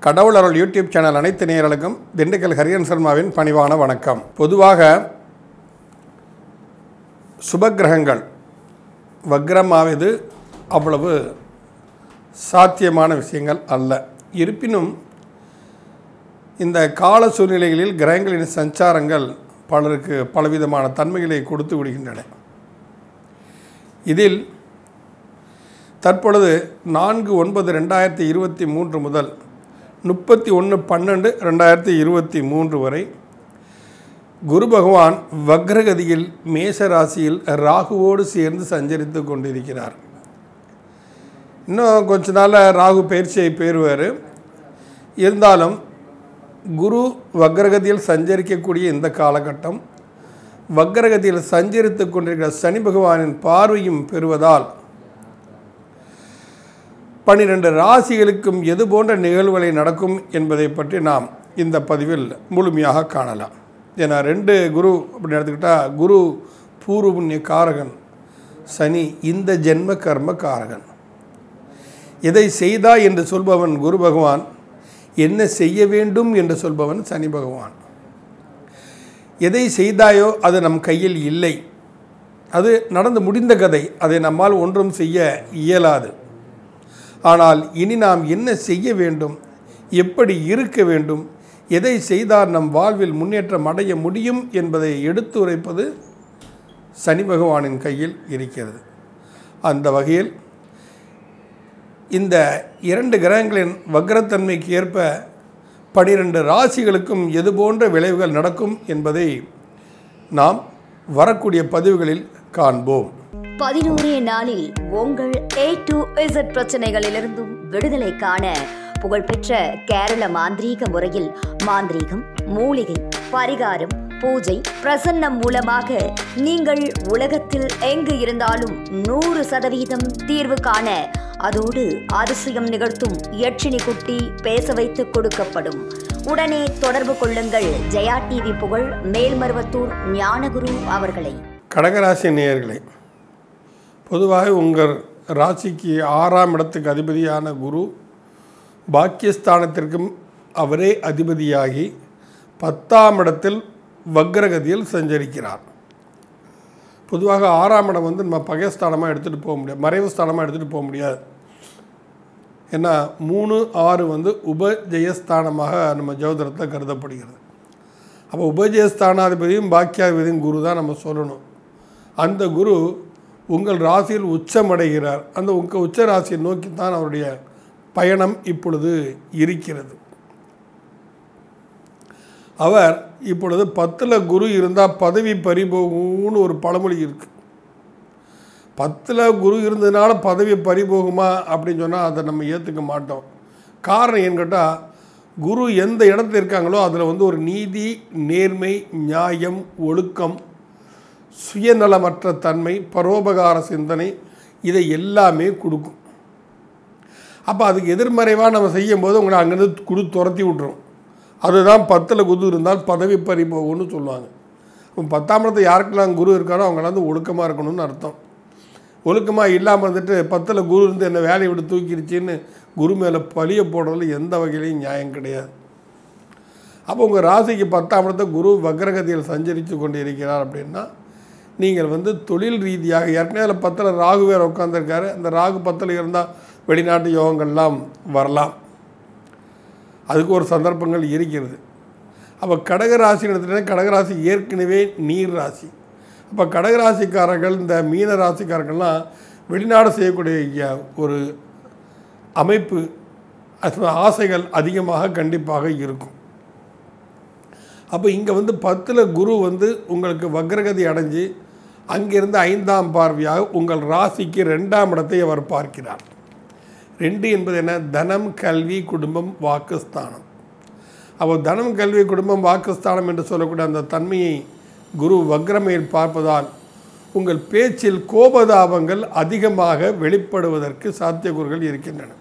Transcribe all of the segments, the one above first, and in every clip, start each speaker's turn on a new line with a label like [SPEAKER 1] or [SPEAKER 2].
[SPEAKER 1] கடவுள் அருள் YouTube channel அனைத்து நேயர்களுக்கும் திண்டுக்கல் ஹரியன் சர்மாவின் பணிவான வணக்கம் பொதுவாக சுபக்கிரகங்கள் வக்ரமாவது அவ்வளவு சாத்தியமான விஷயங்கள் அல்ல இருப்பினும் இந்த கால சூழ்நிலைகளில் கிரகங்களின் சஞ்சாரங்கள் பலருக்கு பலவிதமான தன்மைகளை கொடுத்து விடுகின்றன இதில் தற்பொழுது நான்கு ஒன்பது ரெண்டாயிரத்தி இருபத்தி மூன்று முதல் முப்பத்தி ஒன்று பன்னெண்டு ரெண்டாயிரத்தி இருபத்தி மூன்று வரை குரு பகவான் வக்ரகதியில் மேஷ ராசியில் ராகுவோடு சேர்ந்து சஞ்சரித்து கொண்டிருக்கிறார் இன்னும் கொஞ்ச நாளில் ராகு பயிற்சியை பெறுவார் இருந்தாலும் குரு வக்ரகதியில் சஞ்சரிக்கக்கூடிய இந்த காலகட்டம் வக்ரகதியில் சஞ்சரித்து கொண்டிருக்கிற சனி பகவானின் பார்வையும் பெறுவதால் பன்னிரண்டு ராசிகளுக்கும் எது போன்ற நிகழ்வுகளை நடக்கும் என்பதை பற்றி நாம் இந்த பதிவில் முழுமையாக காணலாம் ஏன்னா ரெண்டு குரு அப்படின்னு எடுத்துக்கிட்டால் குரு பூர்வ புண்ணிய காரகன் சனி இந்த ஜென்ம கர்ம காரகன் எதை செய்தா என்று சொல்பவன் குரு பகவான் என்ன செய்ய வேண்டும் என்று சொல்பவன் சனி பகவான் எதை செய்தாயோ அது நம் கையில் இல்லை அது நடந்து முடிந்த கதை அதை நம்மால் ஒன்றும் செய்ய இயலாது ஆனால் இனி நாம் என்ன செய்ய வேண்டும் எப்படி இருக்க வேண்டும் எதை செய்தால் நம் வாழ்வில் முன்னேற்றம் அடைய முடியும் என்பதை எடுத்துரைப்பது சனி பகவானின் கையில் இருக்கிறது அந்த வகையில் இந்த இரண்டு கிரகங்களின் வக்ரத்தன்மைக்கு ஏற்ப பனிரெண்டு ராசிகளுக்கும் எது போன்ற விளைவுகள் நடக்கும் என்பதை நாம் வரக்கூடிய பதிவுகளில் காண்போம்
[SPEAKER 2] பதினோரே நாளில் உங்கள் ஏ டு இசட் பிரச்சனைகளிலிருந்தும் விடுதலை காண புகழ்பெற்ற கேரள மாந்திரீக முறையில் மாந்திரீகம் மூலிகை பரிகாரம் பூஜை பிரசன்னம் மூலமாக நீங்கள் உலகத்தில் எங்கு இருந்தாலும் நூறு சதவீதம் தீர்வு காண அதோடு அதிசயம் நிகழ்த்தும் யட்சினி குட்டி பேச வைத்து கொடுக்கப்படும் உடனே தொடர்பு கொள்ளுங்கள் ஜெயா டிவி புகழ் மேல்மருவத்தூர் ஞானகுரு அவர்களை
[SPEAKER 1] கடகராசி நேயர்களே பொதுவாக உங்கள் ராசிக்கு ஆறாம் இடத்துக்கு அதிபதியான குரு பாக்கியஸ்தானத்திற்கும் அவரே அதிபதியாகி பத்தாம் இடத்தில் வக்ரகதியில் சஞ்சரிக்கிறார் பொதுவாக ஆறாம் இடம் வந்து நம்ம பகைஸ்தானமாக எடுத்துகிட்டு போக முடியாது மறைவு ஸ்தானமாக எடுத்துகிட்டு போக முடியாது ஏன்னா மூணு ஆறு வந்து உபஜெயஸ்தானமாக நம்ம ஜோதிடத்தில் கருதப்படுகிறது அப்போ உபஜயஸ்தானாதிபதியும் பாக்கியாதிபதியும் குரு தான் நம்ம சொல்லணும் அந்த குரு உங்கள் ராசியில் உச்சமடைகிறார் அந்த உங்கள் உச்ச ராசியை நோக்கி தான் அவருடைய பயணம் இப்பொழுது இருக்கிறது அவர் இப்பொழுது பத்தில் குரு இருந்தால் பதவி பறிபோகும்னு ஒரு பழமொழி இருக்குது பத்தில் குரு இருந்ததுனால பதவி பறிபோகுமா அப்படின்னு சொன்னால் அதை நம்ம ஏற்றுக்க மாட்டோம் காரணம் ஏன்னு கேட்டால் குரு எந்த இடத்துல இருக்காங்களோ அதில் வந்து ஒரு நீதி நேர்மை நியாயம் ஒழுக்கம் சுயநலமற்ற தன்மை பரோபகார சிந்தனை இதை எல்லாமே கொடுக்கும் அப்போ அதுக்கு எதிர்மறைவாக நம்ம செய்யும்போது உங்களை அங்கேருந்து குடு துரத்தி விட்டுரும் அதுதான் பத்தில் குரு இருந்தால் பதவி பறி போகும்னு சொல்லுவாங்க இப்போ பத்தாம் இடத்துல யாருக்கெல்லாம் குரு இருக்காரோ அவங்களாம் வந்து ஒழுக்கமாக இருக்கணும்னு அர்த்தம் ஒழுக்கமாக இல்லாமல் இருந்துட்டு பத்தில் குரு இருந்து என்ன வேலையை விட்டு தூக்கிடுச்சின்னு குரு மேலே பழிய போடுறதுல எந்த வகையிலையும் நியாயம் கிடையாது அப்போ உங்கள் ராசிக்கு பத்தாம் இடத்த குரு வக்ரகதியில் சஞ்சரித்து கொண்டு இருக்கிறார் அப்படின்னா நீங்கள் வந்து தொழில் ரீதியாக ஏற்கனவே அதில் பத்தில் ராகு வேறு உட்காந்துருக்காரு அந்த ராகு பத்தில் இருந்தால் வெளிநாட்டு யோகங்கள்லாம் வரலாம் அதுக்கு ஒரு சந்தர்ப்பங்கள் இருக்கிறது அப்போ கடகராசி எடுத்துகிட்டா கடகராசி ஏற்கனவே நீர் ராசி அப்போ கடகராசிக்காரர்கள் இந்த மீன ராசிக்காரர்கள்லாம் வெளிநாடு செய்யக்கூடிய ஒரு அமைப்பு அது ஆசைகள் அதிகமாக கண்டிப்பாக இருக்கும் அப்போ இங்கே வந்து பத்தில் குரு வந்து உங்களுக்கு வக்ரகதி அடைஞ்சு அங்கிருந்து ஐந்தாம் பார்வையாக உங்கள் ராசிக்கு ரெண்டாம் இடத்தை அவர் பார்க்கிறார் ரெண்டு என்பது என்ன தனம் கல்வி குடும்பம் வாக்குஸ்தானம் அப்போ தனம் கல்வி குடும்பம் வாக்குஸ்தானம் என்று சொல்லக்கூடிய அந்த தன்மையை குரு வக்ரமையில் பார்ப்பதால் உங்கள் பேச்சில் கோபதாபங்கள் அதிகமாக வெளிப்படுவதற்கு சாத்தியக்கூறுகள் இருக்கின்றன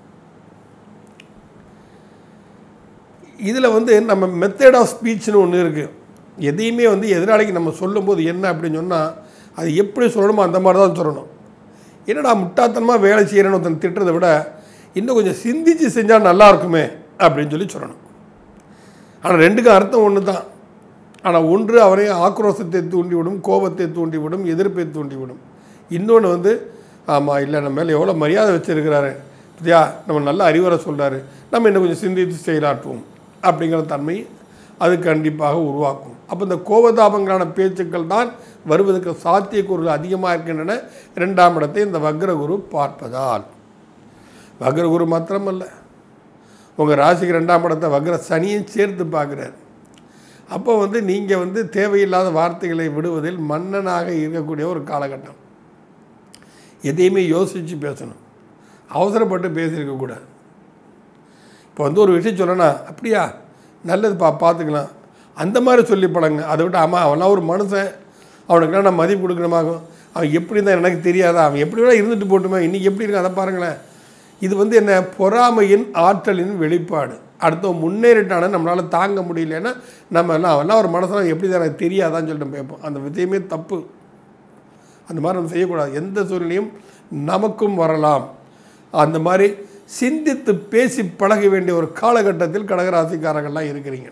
[SPEAKER 1] இதில் வந்து நம்ம மெத்தட் ஆஃப் ஸ்பீச்னு ஒன்று இருக்குது எதையுமே வந்து எதிராளிக்கு நம்ம சொல்லும்போது என்ன அப்படின்னு சொன்னால் அது எப்படி சொல்லணுமோ அந்த மாதிரி தான் சொல்லணும் என்னடா முட்டாத்தனமாக வேலை செய்கிறேன்னு ஒருத்தன் திட்டுறதை விட இன்னும் கொஞ்சம் சிந்திச்சு செஞ்சால் நல்லா இருக்குமே அப்படின்னு சொல்லி சொல்லணும் ஆனால் ரெண்டுக்கும் அர்த்தம் ஒன்று தான் ஆனால் ஒன்று அவரை ஆக்ரோஷத்தை தூண்டிவிடும் கோபத்தை தூண்டிவிடும் எதிர்ப்பை தூண்டிவிடும் இன்னொன்று வந்து ஆமாம் இல்லை நம்ம மேலே எவ்வளோ மரியாதை வச்சுருக்கிறாரு பத்தியா நம்ம நல்ல அறிவுரை சொல்கிறாரு நம்ம இன்னும் கொஞ்சம் சிந்தித்து செயலாற்றுவோம் அப்படிங்கிற தன்மை அது கண்டிப்பாக உருவாக்கும் அப்போ இந்த கோபதாபங்களான பேச்சுக்கள் தான் வருவதற்கு சாத்தியக்கூறுகள் அதிகமாக இருக்கின்றன இரண்டாம் இடத்தை இந்த வக்ரகுரு பார்ப்பதால் வக்ரகுரு மாத்திரமல்ல உங்கள் ராசிக்கு ரெண்டாம் இடத்தை வக்ர சனியும் சேர்த்து பார்க்குறாரு அப்போ வந்து நீங்கள் வந்து தேவையில்லாத வார்த்தைகளை விடுவதில் மன்னனாக இருக்கக்கூடிய ஒரு காலகட்டம் எதையுமே யோசித்து பேசணும் அவசரப்பட்டு பேசியிருக்கக்கூடாது இப்போ வந்து ஒரு விஷயம் சொல்லனா அப்படியா நல்லது பா பார்த்துக்கலாம் அந்த மாதிரி சொல்லி பழங்க அதை விட்டு ஆமாம் அவன்லாம் ஒரு மனுஷன் அவனுக்குலாம் நான் மதிப்பு கொடுக்கணுமாகும் அவன் எப்படி தான் எனக்கு தெரியாதா அவன் எப்படி வேணா இருந்துட்டு போட்டுமே இன்றைக்கி எப்படி இருக்கான் அதை பாருங்களேன் இது வந்து என்ன பொறாமையின் ஆற்றலின் வெளிப்பாடு அடுத்தவன் முன்னேறிட்டான நம்மளால் தாங்க முடியலன்னா நம்ம எல்லாம் அவன்லாம் ஒரு மனசெல்லாம் எப்படி தான் எனக்கு தெரியாதான்னு சொல்லிட்டு கேட்போம் அந்த விஷயமே தப்பு அந்த மாதிரி நம்ம செய்யக்கூடாது எந்த சூழ்நிலையும் நமக்கும் வரலாம் அந்த மாதிரி சிந்தித்து பேசி பழக வேண்டிய ஒரு காலகட்டத்தில் கடகராசிக்காரர்கள்லாம் இருக்கிறீங்க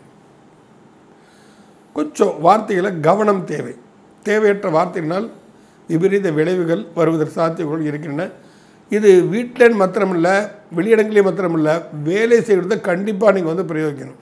[SPEAKER 1] கொஞ்சம் வார்த்தைகளை கவனம் தேவை தேவையற்ற வார்த்தையினால் விபரீத விளைவுகள் வருவதற்கு சாத்தியங்கள் இருக்கின்றன இது வீட்டில் மாத்திரமில்ல வெளியிடங்களே மாத்திரமில்ல வேலை செய்கிறத கண்டிப்பாக நீங்கள் வந்து பிரயோகிக்கணும்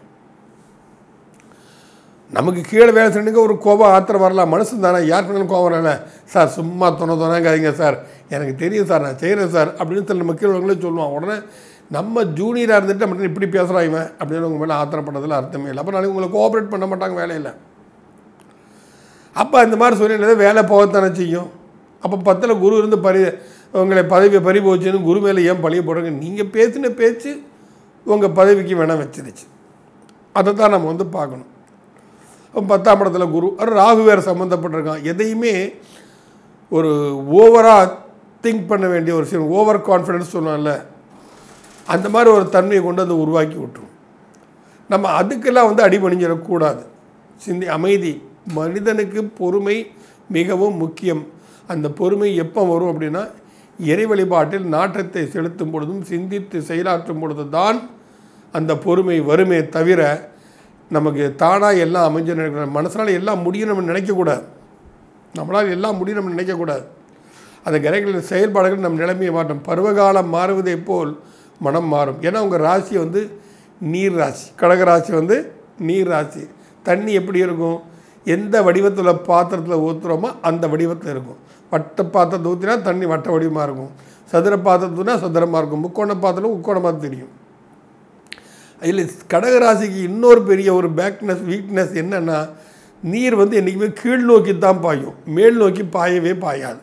[SPEAKER 1] நமக்கு கீழே வேலை செய்யணுங்க ஒரு கோபம் ஆத்திரம் வரலாம் மனுஷன் தானே யாருக்கு வேணாலும் கோபம் வரல சார் சும்மா தொண தொணாங்காதீங்க சார் எனக்கு தெரியும் சார் நான் செய்கிறேன் சார் அப்படின்னு சொல்லி நம்ம கீழே உள்ளவங்களே சொல்லுவான் உடனே நம்ம ஜூனியராக இருந்துட்டு நம்ம இப்படி பேசுகிறான் இவன் அப்படின்னு உங்கள் மேலே ஆத்திரப்படுறதுல அர்த்தமே இல்லை அப்போ நாளைக்கு உங்களை கோஆப்ரேட் பண்ண மாட்டாங்க வேலையில் அப்போ இந்த மாதிரி சூழ்நிலை வேலை போகத்தானே செய்யும் அப்போ பத்தில் குரு இருந்து பரி உங்களை பதவி பறி போச்சுன்னு குரு மேலே ஏன் பழிய போடுறீங்க நீங்கள் பேசின பேச்சு உங்கள் பதவிக்கு வேணால் வச்சிருச்சு அதை தான் நம்ம வந்து பார்க்கணும் அப்போ பத்தாம் இடத்துல குரு அது ராகு வேறு சம்மந்தப்பட்டிருக்கான் எதையுமே ஒரு ஓவராக திங்க் பண்ண வேண்டிய ஒரு விஷயம் ஓவர் கான்ஃபிடன்ஸ் சொல்லுவாங்கல்ல அந்த மாதிரி ஒரு தன்மையை கொண்டு வந்து உருவாக்கி விட்டுரும் நம்ம அதுக்கெல்லாம் வந்து அடிபணிஞ்சிடக்கூடாது சிந்தி அமைதி மனிதனுக்கு பொறுமை மிகவும் முக்கியம் அந்த பொறுமை எப்போ வரும் அப்படின்னா இறை வழிபாட்டில் நாட்டத்தை செலுத்தும் பொழுதும் சிந்தித்து செயலாற்றும் பொழுது தான் அந்த பொறுமை வருமே தவிர நமக்கு தானாக எல்லாம் அமைஞ்சு நினைக்கிற மனசனால் எல்லாம் முடியும் நம்ம நினைக்கக்கூடாது நம்மளால் எல்லாம் முடியும் நம்ம நினைக்கக்கூடாது அந்த கிரகங்களின் செயல்பாடுகள் நம் நிலைமையை மாற்றும் பருவகாலம் மாறுவதை போல் மனம் மாறும் ஏன்னா உங்கள் ராசி வந்து நீர் ராசி கடக ராசி வந்து நீர் ராசி தண்ணி எப்படி இருக்கும் எந்த வடிவத்தில் பாத்திரத்தில் ஊற்றுறோமோ அந்த வடிவத்தில் இருக்கும் வட்ட பாத்திரத்தை ஊற்றினா தண்ணி வட்ட வடிவமாக இருக்கும் சதுர பாத்திரத்துனா சதுரமாக இருக்கும் முக்கோண பாத்திரம் முக்கோணமாக தெரியும் இதில் கடகராசிக்கு இன்னொரு பெரிய ஒரு பேக்னஸ் வீக்னஸ் என்னென்னா நீர் வந்து என்றைக்குமே கீழ் நோக்கி தான் பாயும் மேல் நோக்கி பாயவே பாயாது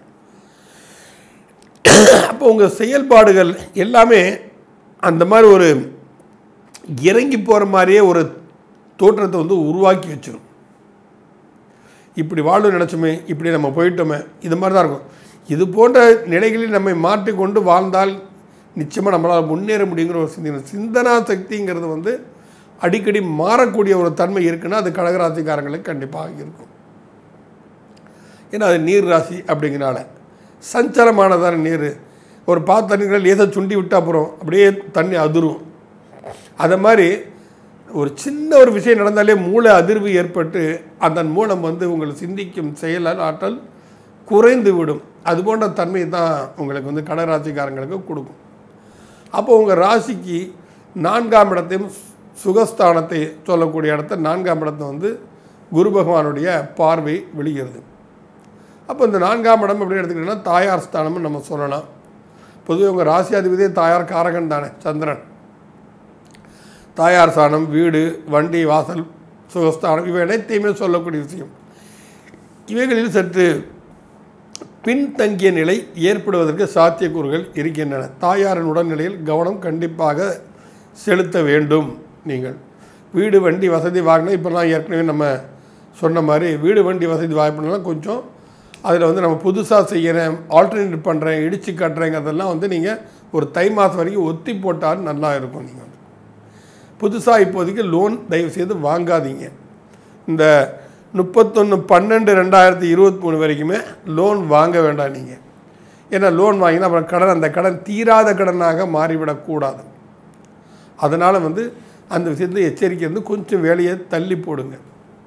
[SPEAKER 1] அப்போ உங்கள் செயல்பாடுகள் எல்லாமே அந்த மாதிரி ஒரு இறங்கி போகிற மாதிரியே ஒரு தோற்றத்தை வந்து உருவாக்கி வச்சிடும் இப்படி வாழ நினச்சோமே இப்படி நம்ம போயிட்டோமே இது மாதிரி தான் இருக்கும் இது போன்ற நிலைகளில் நம்மை மாற்றிக்கொண்டு வாழ்ந்தால் நிச்சயமாக நம்மளால் முன்னேற முடியுங்கிற ஒரு சிந்தனை சிந்தனா சக்திங்கிறது வந்து அடிக்கடி மாறக்கூடிய ஒரு தன்மை இருக்குன்னா அது கடகராசிக்காரங்களுக்கு கண்டிப்பாக இருக்கும் ஏன்னா அது நீர் ராசி அப்படிங்கிறனால சஞ்சலமானதான நீர் ஒரு பாத்து தண்ணிகள் லேசாக சுண்டி விட்டால் அப்புறம் அப்படியே தண்ணி அதிரும் அதை மாதிரி ஒரு சின்ன ஒரு விஷயம் நடந்தாலே மூளை அதிர்வு ஏற்பட்டு அதன் மூலம் வந்து உங்கள் சிந்திக்கும் செயலால் ஆற்றல் குறைந்து விடும் அது போன்ற தன்மை தான் உங்களுக்கு வந்து கடகராசிக்காரங்களுக்கு கொடுக்கும் அப்போ உங்கள் ராசிக்கு நான்காம் இடத்தையும் சுகஸ்தானத்தை சொல்லக்கூடிய இடத்த நான்காம் இடத்தை வந்து குரு பகவானுடைய பார்வை விழுகிறது அப்போ இந்த நான்காம் இடம் எப்படி எடுத்துக்கிட்டோம்னா தாயார் ஸ்தானம்னு நம்ம சொல்லலாம் பொதுவாக உங்கள் ராசியாதிபதியே தாயார் காரகன் தானே சந்திரன் தாயார் ஸ்தானம் வீடு வண்டி வாசல் சுகஸ்தானம் இவை அனைத்தையுமே சொல்லக்கூடிய விஷயம் இவைகளில் சற்று பின்தங்கிய நிலை ஏற்படுவதற்கு சாத்தியக்கூறுகள் இருக்கின்றன தாயாரின் உடல்நிலையில் கவனம் கண்டிப்பாக செலுத்த வேண்டும் நீங்கள் வீடு வண்டி வசதி வாங்கினா இப்போல்லாம் ஏற்கனவே நம்ம சொன்ன மாதிரி வீடு வண்டி வசதி வாய்ப்புலாம் கொஞ்சம் அதில் வந்து நம்ம புதுசாக செய்கிறேன் ஆல்டர்னேட் பண்ணுறேன் இடித்து கட்டுறேங்கிறதெல்லாம் வந்து நீங்கள் ஒரு தை மாதம் வரைக்கும் ஒத்தி போட்டால் நல்லா இருக்கும் நீங்கள் வந்து புதுசாக இப்போதைக்கு லோன் தயவு செய்து வாங்காதீங்க இந்த முப்பத்தொன்று பன்னெண்டு ரெண்டாயிரத்தி இருபத்தி மூணு வரைக்குமே லோன் வாங்க வேண்டாம் நீங்கள் ஏன்னா லோன் வாங்கினா அப்புறம் கடன் அந்த கடன் தீராத கடனாக மாறிவிடக்கூடாது அதனால் வந்து அந்த விஷயத்தில் எச்சரிக்கை இருந்து கொஞ்சம் வேலையை தள்ளி போடுங்க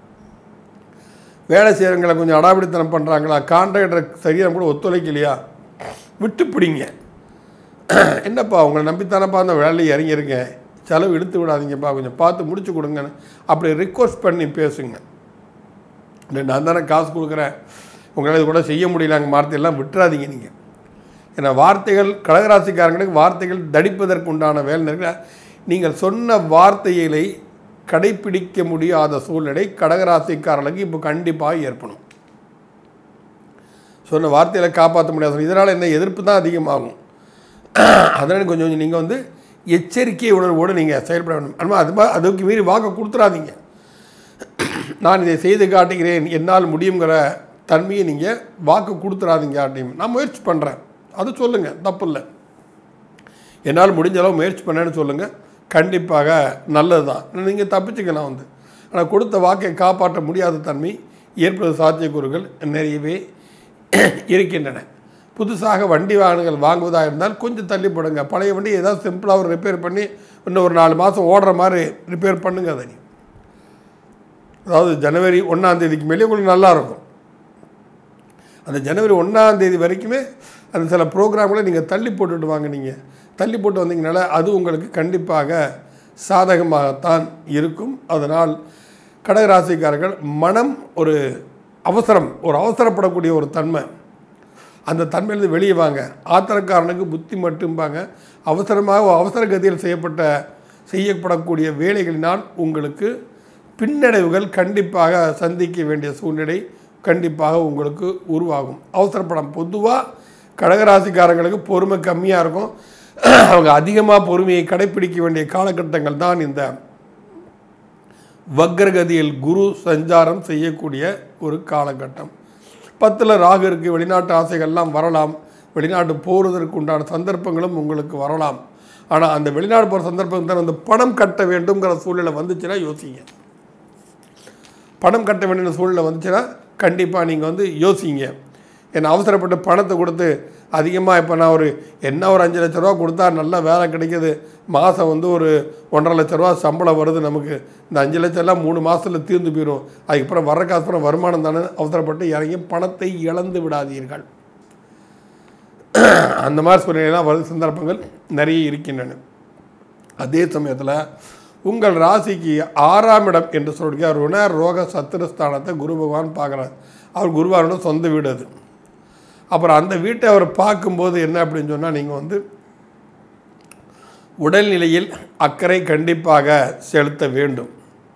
[SPEAKER 1] வேலை செய்கிறவங்களை கொஞ்சம் அடாபிடித்தனம் பண்ணுறாங்களா கான்ட்ராக்டர் சரியாக கூட ஒத்துழைக்கலையா விட்டு பிடிங்க என்னப்பா உங்களை நம்பித்தானப்பா அந்த வேலையை இறங்கியிருக்கேன் செலவு இழுத்து விடாதீங்கப்பா கொஞ்சம் பார்த்து முடிச்சு கொடுங்கன்னு அப்படி ரிக்வஸ்ட் பண்ணி பேசுங்க இல்லை நான் தானே காசு கொடுக்குறேன் உங்களால் இது கூட செய்ய முடியலங்க வார்த்தையெல்லாம் விட்டுறாதீங்க நீங்கள் ஏன்னா வார்த்தைகள் கடகராசிக்காரங்களுக்கு வார்த்தைகள் தடிப்பதற்கு உண்டான வேலை இருக்கிற நீங்கள் சொன்ன வார்த்தைகளை கடைப்பிடிக்க முடியாத சூழ்நிலை கடகராசிக்காரர்களுக்கு இப்போ கண்டிப்பாக ஏற்படும் சொன்ன வார்த்தைகளை காப்பாற்ற முடியாது இதனால் என்ன எதிர்ப்பு தான் அதிகமாகும் அதனால் கொஞ்சம் கொஞ்சம் நீங்கள் வந்து எச்சரிக்கை உணர்வோடு நீங்கள் செயல்பட வேண்டும் ஆனால் அது மா- அதுக்கு மீறி வாக்கு கொடுத்துறாதீங்க நான் இதை செய்து காட்டுகிறேன் என்னால் முடியுங்கிற தன்மையை நீங்கள் வாக்கு கொடுத்துறாதீங்க அப்படின்னு நான் முயற்சி பண்ணுறேன் அது சொல்லுங்கள் தப்பு இல்லை என்னால் முடிஞ்ச அளவு முயற்சி பண்ணேன்னு சொல்லுங்கள் கண்டிப்பாக நல்லது தான் நீங்கள் தப்பிச்சுக்கலாம் வந்து ஆனால் கொடுத்த வாக்கை காப்பாற்ற முடியாத தன்மை ஏற்படுவது சாத்தியக்கூறுகள் நிறையவே இருக்கின்றன புதுசாக வண்டி வாகனங்கள் வாங்குவதாக இருந்தால் கொஞ்சம் தள்ளி போடுங்க பழைய வண்டி ஏதாவது சிம்பிளாக ஒரு ரிப்பேர் பண்ணி இன்னும் ஒரு நாலு மாதம் ஓடுற மாதிரி ரிப்பேர் பண்ணுங்க அதை நீ அதாவது ஜனவரி ஒன்றாம் தேதிக்கு மேலே உங்களுக்கு நல்லா இருக்கும் அந்த ஜனவரி ஒன்றாம் தேதி வரைக்குமே அந்த சில ப்ரோக்ராம்களை நீங்கள் தள்ளி போட்டுட்டு வாங்க நீங்கள் தள்ளி போட்டு வந்தீங்கனால அது உங்களுக்கு கண்டிப்பாக சாதகமாகத்தான் இருக்கும் அதனால் கடகராசிக்காரர்கள் மனம் ஒரு அவசரம் ஒரு அவசரப்படக்கூடிய ஒரு தன்மை அந்த தன்மையிலிருந்து வெளியே வாங்க ஆத்திரக்காரனுக்கு புத்தி மட்டும்பாங்க அவசரமாக ஒரு அவசர கதியில் செய்யப்பட்ட செய்யப்படக்கூடிய வேலைகளினால் உங்களுக்கு பின்னடைவுகள் கண்டிப்பாக சந்திக்க வேண்டிய சூழ்நிலை கண்டிப்பாக உங்களுக்கு உருவாகும் அவசரப்படம் பொதுவாக கடகராசிக்காரங்களுக்கு பொறுமை கம்மியாக இருக்கும் அவங்க அதிகமாக பொறுமையை கடைப்பிடிக்க வேண்டிய காலகட்டங்கள் தான் இந்த வக்ரகதியில் குரு சஞ்சாரம் செய்யக்கூடிய ஒரு காலகட்டம் பத்தில் ராகு இருக்குது வெளிநாட்டு ஆசைகள்லாம் வரலாம் வெளிநாட்டு போகிறதற்கு உண்டான சந்தர்ப்பங்களும் உங்களுக்கு வரலாம் ஆனால் அந்த வெளிநாடு போகிற சந்தர்ப்பம் தான் அந்த பணம் கட்ட வேண்டும்ங்கிற சூழ்நிலை வந்துச்சுன்னா யோசிங்க பணம் கட்ட வேண்டிய சூழ்நிலை வந்துச்சுன்னா கண்டிப்பாக நீங்கள் வந்து யோசிங்க ஏன்னா அவசரப்பட்டு பணத்தை கொடுத்து அதிகமாக இப்போ நான் ஒரு என்ன ஒரு அஞ்சு லட்ச ரூபா கொடுத்தா நல்ல வேலை கிடைக்கிது மாதம் வந்து ஒரு ஒன்றரை லட்ச ரூபா சம்பளம் வருது நமக்கு இந்த அஞ்சு லட்சம் எல்லாம் மூணு மாதத்தில் தீர்ந்து போயிடும் அதுக்கப்புறம் வர்ற காசு அப்புறம் வருமானம் தானே அவசரப்பட்டு இறங்கி பணத்தை இழந்து விடாதீர்கள் அந்த மாதிரி சூழ்நிலையெல்லாம் வரும் சந்தர்ப்பங்கள் நிறைய இருக்கின்றன அதே சமயத்தில் உங்கள் ராசிக்கு ஆறாம் இடம் என்று சொல்லிக்க ருண ரோக சத்துருஸ்தானத்தை குரு பகவான் பார்க்குறார் அவர் குருவாரோட சொந்த வீடு அது அப்புறம் அந்த வீட்டை அவர் பார்க்கும்போது என்ன அப்படின்னு சொன்னால் நீங்கள் வந்து உடல்நிலையில் அக்கறை கண்டிப்பாக செலுத்த வேண்டும்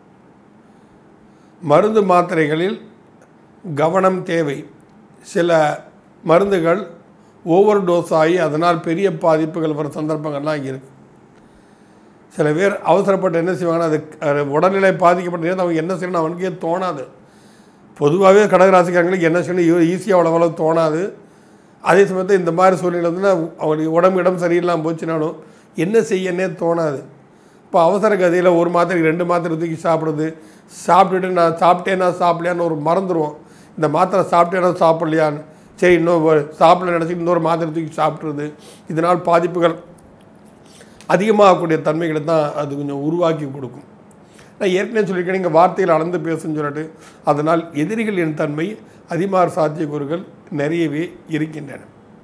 [SPEAKER 1] மருந்து மாத்திரைகளில் கவனம் தேவை சில மருந்துகள் ஓவர் டோஸ் ஆகி அதனால் பெரிய பாதிப்புகள் வர சந்தர்ப்பங்கள்லாம் இருக்குது சில பேர் அவசரப்பட்டு என்ன செய்வாங்கன்னா அது அது உடல்நிலை பாதிக்கப்பட்ட நேரத்தில் அவங்க என்ன செய்யணும் அவனுக்கே தோணாது பொதுவாகவே கடகராசிக்காரங்களுக்கு என்ன செய்யணும் ஈஸியாக அவ்வளோ தோணாது அதே சமயத்தில் இந்த மாதிரி சூழ்நிலை வந்துன்னா அவங்களுக்கு உடம்பு இடம் சரியில்லாமல் போச்சுனாலும் என்ன செய்யனே தோணாது இப்போ அவசர கதையில் ஒரு மாத்திரைக்கு ரெண்டு மாத்திரை தூக்கி சாப்பிடுது சாப்பிட்டுட்டு நான் சாப்பிட்டேனா சாப்பிடலையான்னு ஒரு மறந்துடுவோம் இந்த மாத்திரை சாப்பிட்டேனா சாப்பிட்லையான்னு சரி இன்னும் ஒரு சாப்பிடல நினச்சிட்டு இன்னொரு மாத்திரை தூக்கி சாப்பிட்றது இதனால் பாதிப்புகள் அதிகமாகக்கூடிய தன்மைகளை தான் அது கொஞ்சம் உருவாக்கி கொடுக்கும் நான் ஏற்கனவே சொல்லியிருக்கேன் நீங்கள் வார்த்தைகள் அளந்து பேசுன்னு சொல்லிட்டு அதனால் எதிரிகளின் தன்மை அதிமார் சாத்தியக்கூறுகள் நிறையவே இருக்கின்றன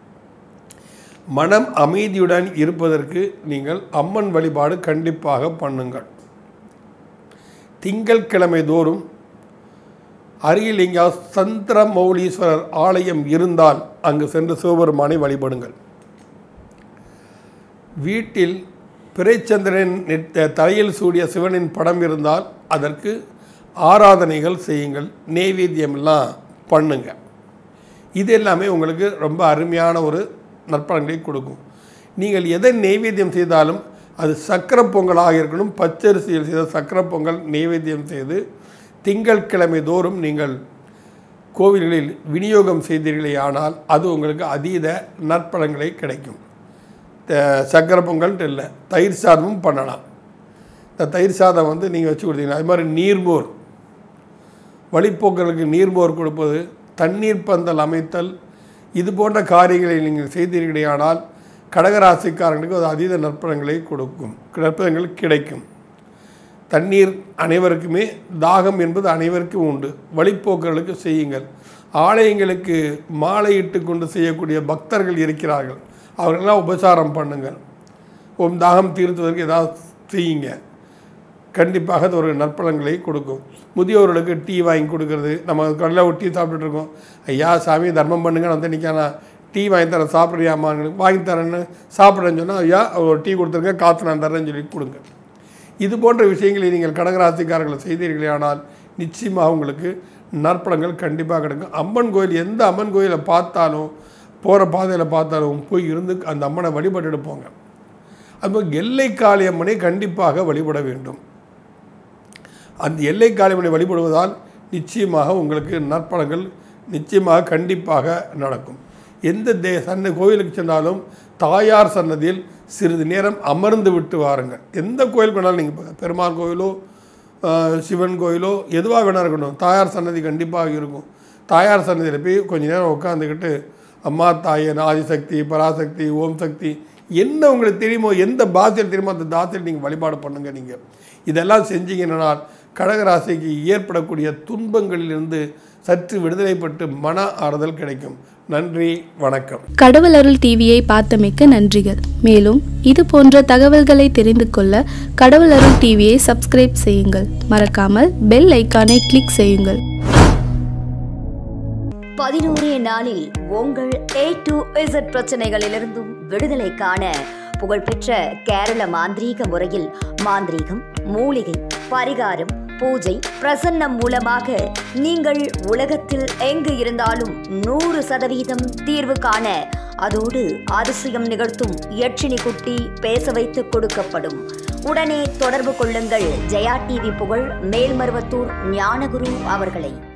[SPEAKER 1] மனம் அமைதியுடன் இருப்பதற்கு நீங்கள் அம்மன் வழிபாடு கண்டிப்பாக பண்ணுங்கள் திங்கட்கிழமை தோறும் அருகில் எங்கேயா சந்திரமௌலீஸ்வரர் ஆலயம் இருந்தால் அங்கு சென்று சிவபெருமானை வழிபடுங்கள் வீட்டில் பிறைச்சந்திரன் நெட்ட- தலையில் சூடிய சிவனின் படம் இருந்தால் அதற்கு ஆராதனைகள் செய்யுங்கள் நெய்வேத்தியமெல்லாம் பண்ணுங்க இது எல்லாமே உங்களுக்கு ரொம்ப அருமையான ஒரு நற்பலன்களை கொடுக்கும் நீங்கள் எதை நெய்வேத்தியம் செய்தாலும் அது சக்கரை பொங்கலாக இருக்கணும் பச்சரிசியில் செய்த சக்கரை பொங்கல் நெய்வேத்தியம் செய்து திங்கட்கிழமை தோறும் நீங்கள் கோவில்களில் விநியோகம் செய்தீர்களே ஆனால் அது உங்களுக்கு அதீத நற்பலன்களை கிடைக்கும் த- சக்கரை பொங்கல்ன்ட்டு இல்லை தயிர் சாதமும் பண்ணலாம் இந்த தயிர் சாதம் வந்து நீங்கள் வச்சு கொடுத்தீங்கன்னா அது மாதிரி நீர்மோர் வழிப்போக்கர்களுக்கு நீர்மோர் கொடுப்பது தண்ணீர் பந்தல் அமைத்தல் இது போன்ற காரியங்களை நீங்கள் செய்தீர்களேயானால் கடகராசிக்காரங்களுக்கு அது அதீத நற்பலன்களை கொடுக்கும் நற்பலன்கள் கிடைக்கும் தண்ணீர் அனைவருக்குமே தாகம் என்பது அனைவருக்கும் உண்டு வழிப்போக்கர்களுக்கு செய்யுங்கள் ஆலயங்களுக்கு மாலையிட்டு கொண்டு செய்யக்கூடிய பக்தர்கள் இருக்கிறார்கள் அவர்களெல்லாம் உபசாரம் பண்ணுங்கள் உம் தாகம் தீர்த்துவதற்கு ஏதாவது செய்யுங்க கண்டிப்பாக அது ஒரு நற்பலன்களை கொடுக்கும் முதியோர்களுக்கு டீ வாங்கி கொடுக்கறது நம்ம கடையில் ஒரு டீ சாப்பிட்டுட்டு இருக்கோம் ஐயா சாமி தர்மம் பண்ணுங்க வந்து நிற்கானா டீ வாங்கி தரேன் சாப்பிட்றியாம்மா வாங்கி தரேன்னு சாப்பிட்றேன்னு சொன்னால் ஐயா ஒரு டீ கொடுத்துருங்க காற்று நான் தரேன்னு சொல்லி கொடுங்க இது போன்ற விஷயங்களை நீங்கள் கடகராசிக்காரர்கள் செய்தீர்களே ஆனால் நிச்சயமாக உங்களுக்கு நற்பலங்கள் கண்டிப்பாக கிடைக்கும் அம்மன் கோயில் எந்த அம்மன் கோயிலை பார்த்தாலும் போகிற பாதையில் பார்த்தாலும் போய் இருந்து அந்த அம்மனை வழிபட்டுட்டு போங்க அதுபோல் எல்லை காளியம்மனை கண்டிப்பாக வழிபட வேண்டும் அந்த எல்லை காளியம்மனை வழிபடுவதால் நிச்சயமாக உங்களுக்கு நற்பலங்கள் நிச்சயமாக கண்டிப்பாக நடக்கும் எந்த தே சன்ன கோயிலுக்கு சென்றாலும் தாயார் சன்னதியில் சிறிது நேரம் அமர்ந்து விட்டு வாருங்கள் எந்த கோயிலுக்கு வேணாலும் நீங்கள் பெருமாள் கோயிலோ ஆஹ், சிவன் கோயிலோ எதுவாக வேணா இருக்கட்டும் தாயார் சன்னதி கண்டிப்பாக இருக்கும் தாயார் சன்னதியில் போய் கொஞ்ச நேரம் உட்காந்துக்கிட்டு அம்மா தாயே ஆதிசக்தி பராசக்தி ஓம் சக்தி என்ன உங்களுக்கு தெரியுமோ எந்த பாஷையில் தெரியுமோ அந்த தாசையில் நீங்கள் வழிபாடு பண்ணுங்கள் நீங்கள் இதெல்லாம் செஞ்சீங்கன்னா கடகராசிக்கு ஏற்படக்கூடிய துன்பங்களிலிருந்து சற்று விடுதலைப்பட்டு மன ஆறுதல் கிடைக்கும் நன்றி வணக்கம்
[SPEAKER 3] கடவுள் அருள் டிவியை பார்த்தமைக்க நன்றிகள் மேலும் இது போன்ற தகவல்களை தெரிந்து கொள்ள கடவுள் அருள் டிவியை சப்ஸ்கிரைப் செய்யுங்கள் மறக்காமல் பெல் ஐக்கானை கிளிக் செய்யுங்கள்
[SPEAKER 2] பதினோரே நாளில் உங்கள் ஏ டு இசட் பிரச்சனைகளிலிருந்தும் விடுதலை காண புகழ்பெற்ற கேரள மாந்திரீக முறையில் மாந்திரீகம் மூலிகை பரிகாரம் பூஜை பிரசன்னம் மூலமாக நீங்கள் உலகத்தில் எங்கு இருந்தாலும் நூறு சதவீதம் தீர்வு காண அதோடு அதிசயம் நிகழ்த்தும் யட்சினி குட்டி பேச வைத்து கொடுக்கப்படும் உடனே தொடர்பு கொள்ளுங்கள் ஜெயா டிவி புகழ் மேல்மருவத்தூர் ஞானகுரு அவர்களை